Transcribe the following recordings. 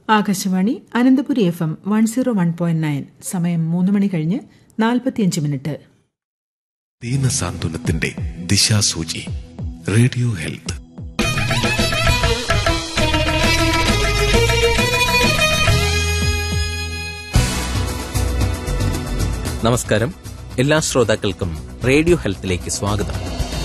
Akashvani Ananthapuri F M one zero one point nine സമയം മൂന്ന് മണി കഴിഞ്ഞ് നാൽപ്പത്തിയഞ്ച് മിനിറ്റ് ദീനസാന്ത്വനത്തിന്റെ ദിശാസൂചി റേഡിയോ ഹെൽത്ത് നമസ്കാരം എല്ലാ ശ്രോതാക്കൾക്കും റേഡിയോ ഹെൽത്തിലേക്ക് സ്വാഗതം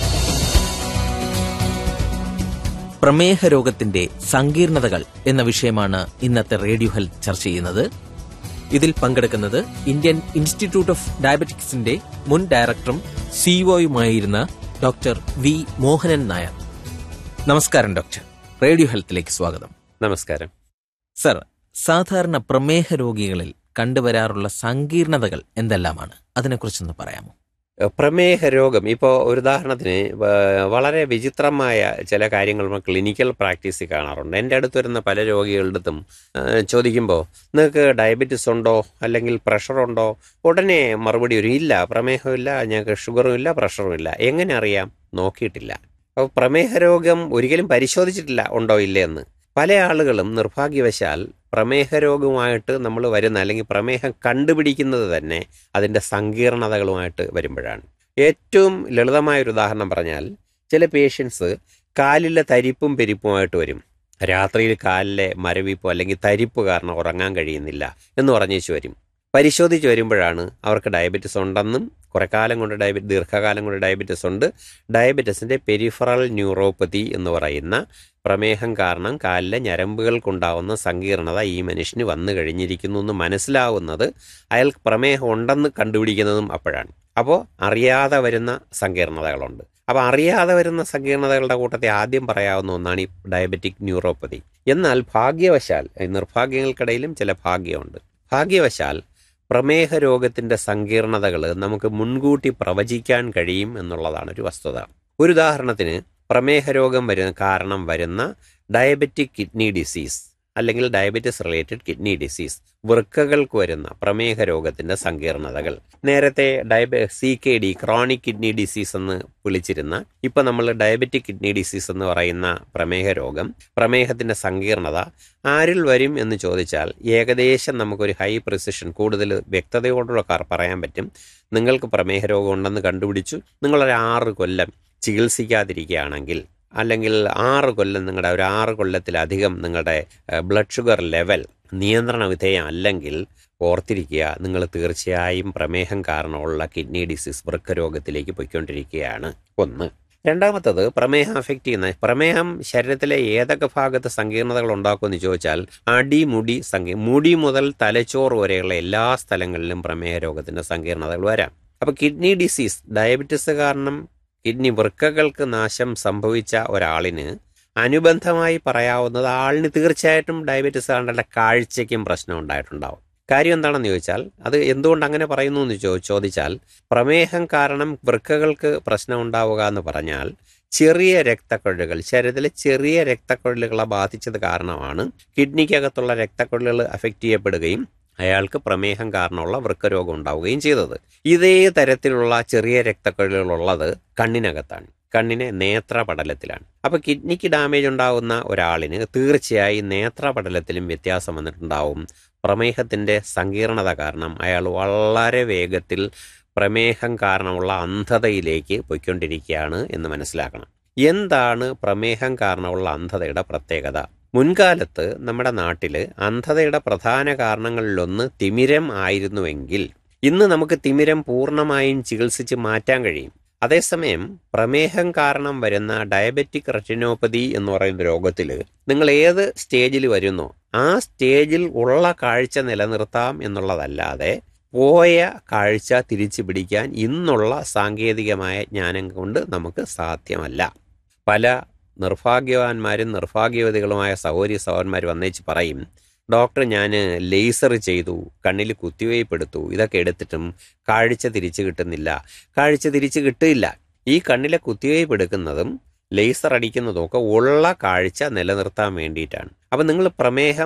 പ്രമേഹ രോഗത്തിന്റെ സങ്കീർണതകൾ എന്ന വിഷയമാണ് ഇന്നത്തെ റേഡിയോ ഹെൽത്ത് ചർച്ച ചെയ്യുന്നത് ഇതിൽ പങ്കെടുക്കുന്നത് ഇന്ത്യൻ ഇൻസ്റ്റിറ്റ്യൂട്ട് ഓഫ് ഡയബറ്റിക്സിന്റെ മുൻ ഡയറക്ടറും സിഇഒയുമായിരുന്ന ഡോക്ടർ വി മോഹനൻ നായർ നമസ്കാരം ഡോക്ടർ റേഡിയോ ഹെൽത്തിലേക്ക് സ്വാഗതം നമസ്കാരം സർ സാധാരണ പ്രമേഹ രോഗികളിൽ കണ്ടുവരാറുള്ള സങ്കീർണതകൾ എന്തെല്ലാമാണ് അതിനെക്കുറിച്ചൊന്ന് പറയാമോ ഏഹ് പ്രമേഹ രോഗം ഇപ്പോൾ ഒരു ഉദാഹരണത്തിന് വ- വളരെ വിചിത്രമായ ചില കാര്യങ്ങൾ നമ്മൾ ക്ലിനിക്കൽ പ്രാക്ടീസിൽ കാണാറുണ്ട് എൻ്റെ അടുത്ത് വരുന്ന പല രോഗികളുടെ അടുത്തും ഏഹ് ചോദിക്കുമ്പോൾ നിങ്ങൾക്ക് ഡയബറ്റിസ് ഉണ്ടോ അല്ലെങ്കിൽ പ്രഷർ ഉണ്ടോ ഉടനെ മറുപടി വരും ഇല്ല പ്രമേഹമില്ല ഞങ്ങൾക്ക് ഷുഗറും ഇല്ല പ്രഷറും ഇല്ല എങ്ങനെ അറിയാം നോക്കിയിട്ടില്ല അപ്പോൾ പ്രമേഹ രോഗം ഒരിക്കലും പരിശോധിച്ചിട്ടില്ല ഉണ്ടോ ഇല്ലേ എന്ന് പല ആളുകളും നിർഭാഗ്യവശാൽ പ്രമേഹ രോഗവുമായിട്ട് നമ്മൾ വരുന്ന അല്ലെങ്കിൽ പ്രമേഹം കണ്ടുപിടിക്കുന്നത് തന്നെ അതിൻ്റെ സങ്കീർണതകളുമായിട്ട് വരുമ്പോഴാണ് ഏറ്റവും ലളിതമായ ഒരു ഉദാഹരണം പറഞ്ഞാൽ ചില പേഷ്യൻസ് കാലിലെ തരിപ്പും പെരിപ്പുമായിട്ട് വരും രാത്രിയിൽ കാലിലെ മരവിപ്പോ അല്ലെങ്കിൽ തരിപ്പ് കാരണം ഉറങ്ങാൻ കഴിയുന്നില്ല എന്ന് പറഞ്ഞേച്ച് വരും പരിശോധിച്ച് വരുമ്പോഴാണ് അവർക്ക് ഡയബറ്റിസ് ഉണ്ടെന്നും കുറെ കാലം കൊണ്ട് ഡയബറ്റ് ദീർഘകാലം കൊണ്ട് ഡയബറ്റിസ് ഉണ്ട് ഡയബറ്റിസിൻ്റെ പെരിഫറൽ ന്യൂറോപ്പതി എന്ന് പറയുന്ന പ്രമേഹം കാരണം കാലിലെ ഞരമ്പുകൾക്കുണ്ടാവുന്ന സങ്കീർണത ഈ മനുഷ്യന് വന്നു കഴിഞ്ഞിരിക്കുന്നു എന്ന് മനസ്സിലാവുന്നത് അയാൾക്ക് പ്രമേഹം ഉണ്ടെന്ന് കണ്ടുപിടിക്കുന്നതും അപ്പോഴാണ് അപ്പോൾ അറിയാതെ വരുന്ന സങ്കീർണതകളുണ്ട് അപ്പോൾ അറിയാതെ വരുന്ന സങ്കീർണതകളുടെ കൂട്ടത്തിൽ ആദ്യം പറയാവുന്ന ഒന്നാണ് ഈ ഡയബറ്റിക് ന്യൂറോപ്പതി എന്നാൽ ഭാഗ്യവശാൽ ഈ നിർഭാഗ്യങ്ങൾക്കിടയിലും ചില ഭാഗ്യമുണ്ട് ഭാഗ്യവശാൽ പ്രമേഹ രോഗത്തിൻ്റെ സങ്കീർണതകൾ നമുക്ക് മുൻകൂട്ടി പ്രവചിക്കാൻ കഴിയും എന്നുള്ളതാണ് ഒരു വസ്തുത ഒരു ഉദാഹരണത്തിന് പ്രമേഹ രോഗം വരുന്ന കാരണം വരുന്ന ഡയബറ്റിക് കിഡ്നി ഡിസീസ് അല്ലെങ്കിൽ ഡയബറ്റിസ് റിലേറ്റഡ് കിഡ്നി ഡിസീസ് വൃക്കകൾക്ക് വരുന്ന പ്രമേഹ രോഗത്തിൻ്റെ സങ്കീർണതകൾ നേരത്തെ ഡയബ C K D chronic kidney disease എന്ന് വിളിച്ചിരുന്ന ഇപ്പം നമ്മൾ ഡയബറ്റിക് കിഡ്നി ഡിസീസ് എന്ന് പറയുന്ന പ്രമേഹ രോഗം പ്രമേഹത്തിൻ്റെ സങ്കീർണത ആരിൽ വരും എന്ന് ചോദിച്ചാൽ ഏകദേശം നമുക്കൊരു ഹൈ പ്രിസിഷൻ കൂടുതൽ വ്യക്തതയോടുള്ള കാർ പറയാൻ പറ്റും നിങ്ങൾക്ക് പ്രമേഹ രോഗം ഉണ്ടെന്ന് കണ്ടുപിടിച്ചു നിങ്ങളൊരു ആറ് കൊല്ലം ചികിത്സിക്കാതിരിക്കുകയാണെങ്കിൽ അല്ലെങ്കിൽ ആറ് കൊല്ലം നിങ്ങളുടെ ഒരു ആറ് കൊല്ലത്തിലധികം നിങ്ങളുടെ ബ്ലഡ് ഷുഗർ ലെവൽ നിയന്ത്രണ വിധേയം അല്ലെങ്കിൽ ഓർത്തിരിക്കുക നിങ്ങൾ തീർച്ചയായും പ്രമേഹം കാരണമുള്ള കിഡ്നി ഡിസീസ് വൃക്കരോഗത്തിലേക്ക് പോയിക്കൊണ്ടിരിക്കുകയാണ് ഒന്ന് രണ്ടാമത്തത് പ്രമേഹം അഫക്റ്റ് ചെയ്യുന്ന പ്രമേഹം ശരീരത്തിലെ ഏതൊക്കെ ഭാഗത്ത് സങ്കീർണതകൾ ഉണ്ടാക്കുമെന്ന് ചോദിച്ചാൽ അടിമുടി സങ്കീ മുടി മുതൽ തലച്ചോറ് വരെയുള്ള എല്ലാ സ്ഥലങ്ങളിലും പ്രമേഹ രോഗത്തിൻ്റെ സങ്കീർണതകൾ വരാം അപ്പോൾ കിഡ്നി ഡിസീസ് ഡയബറ്റിസ് കാരണം കിഡ്നി വൃക്കകൾക്ക് നാശം സംഭവിച്ച ഒരാളിന് അനുബന്ധമായി പറയാവുന്നത് ആളിന് തീർച്ചയായിട്ടും ഡയബറ്റിസ് കാരണമുള്ള കാഴ്ചയ്ക്കും പ്രശ്നം ഉണ്ടായിട്ടുണ്ടാവും കാര്യം എന്താണെന്ന് ചോദിച്ചാൽ അത് എന്തുകൊണ്ട് അങ്ങനെ പറയുന്നു എന്ന് ചോ ചോദിച്ചാൽ പ്രമേഹം കാരണം വൃക്കകൾക്ക് പ്രശ്നം ഉണ്ടാവുക എന്ന് പറഞ്ഞാൽ ചെറിയ രക്തക്കൊഴലുകൾ ശരീരത്തിലെ ചെറിയ രക്തക്കൊഴലുകളെ ബാധിച്ചത് കാരണമാണ് കിഡ്നിക്കകത്തുള്ള രക്തക്കൊഴലുകൾ അഫക്റ്റ് ചെയ്യപ്പെടുകയും അയാൾക്ക് പ്രമേഹം കാരണമുള്ള വൃക്കരോഗം ഉണ്ടാവുകയും ചെയ്തത് ഇതേ തരത്തിലുള്ള ചെറിയ രക്തക്കൊഴലുകളുള്ളത് കണ്ണിനകത്താണ് കണ്ണിനെ നേത്രപടലത്തിലാണ് അപ്പോൾ കിഡ്നിക്ക് ഡാമേജ് ഉണ്ടാകുന്ന ഒരാളിന് തീർച്ചയായും നേത്രപടലത്തിലും വ്യത്യാസം വന്നിട്ടുണ്ടാവും പ്രമേഹത്തിൻ്റെ സങ്കീർണത കാരണം അയാൾ വളരെ വേഗത്തിൽ പ്രമേഹം കാരണമുള്ള അന്ധതയിലേക്ക് പൊയ്ക്കൊണ്ടിരിക്കുകയാണ് എന്ന് മനസ്സിലാക്കണം എന്താണ് പ്രമേഹം കാരണമുള്ള അന്ധതയുടെ പ്രത്യേകത മുൻകാലത്ത് നമ്മുടെ നാട്ടിൽ അന്ധതയുടെ പ്രധാന കാരണങ്ങളിലൊന്ന് തിമിരം ആയിരുന്നുവെങ്കിൽ ഇന്ന് നമുക്ക് തിമിരം പൂർണ്ണമായും ചികിത്സിച്ച് മാറ്റാൻ കഴിയും അതേസമയം പ്രമേഹം കാരണം വരുന്ന ഡയബറ്റിക് റെറ്റിനോപ്പതി എന്ന് പറയുന്ന രോഗത്തിൽ നിങ്ങൾ ഏത് സ്റ്റേജിൽ വരുന്നോ ആ സ്റ്റേജിൽ ഉള്ള കാഴ്ച നിലനിർത്താം എന്നുള്ളതല്ലാതെ പോയ കാഴ്ച തിരിച്ചു പിടിക്കാൻ ഇന്നുള്ള സാങ്കേതികമായ ജ്ഞാനം കൊണ്ട് നമുക്ക് സാധ്യമല്ല പല നിർഭാഗ്യവാന്മാരും നിർഭാഗ്യവതികളുമായ സഹോദരി സഹോദരന്മാർ വന്നേച്ച് പറയും ഡോക്ടർ ഞാൻ ലേസർ ചെയ്തു കണ്ണിൽ കുത്തിവയ്പ് എടുത്തു ഇതൊക്കെ എടുത്തിട്ടും കാഴ്ച തിരിച്ചു കിട്ടുന്നില്ല കാഴ്ച തിരിച്ചു കിട്ടില്ല ഈ കണ്ണിലെ കുത്തിവയ്പ് എടുക്കുന്നതും ലേസർ അടിക്കുന്നതും ഒക്കെ ഉള്ള കാഴ്ച നിലനിർത്താൻ വേണ്ടിയിട്ടാണ് അപ്പം നിങ്ങൾ പ്രമേഹം